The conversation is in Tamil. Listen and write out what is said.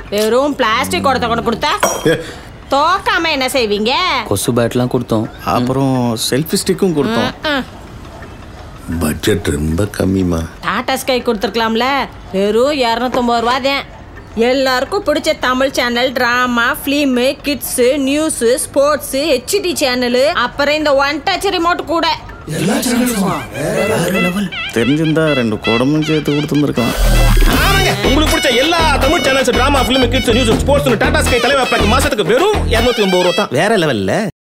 வெறும் பிளாஸ்டிக் குடத்தை கொண்டு கொடுத்தா தோக்காம என்ன செய்வீங்க கொசு பேட்லாம் கொடுத்தோம் அப்புறம் செல்ஃபி ஸ்டிக்கும் கொடுத்தோம் ம். பட்ஜெட் ரொம்ப கம்மிமா டாடா ஸ்கை கொடுத்துருக்கலாம்ல வெறும் இரநூத்தொம்பது ரூபா தான் எல்லாருக்கும் பிடிச்ச Tamil channel drama film kids news sports HD channel அப்புறம் இந்த ஒன் டச் ரிமோட் கூட தெரிஞ்சிருந்தா ரெண்டு குடமும் சேர்த்து கொடுத்துருந்துருக்கலாம் ஆமாங்க உங்களுக்கு பிடிச்ச எல்லா Tamil channels drama film kids news sports Tata Sky தலைவர் மாசத்துக்கு வெறும் இருநூத்தி ஒன்பது ரூபா தான் வேற லெவல்ல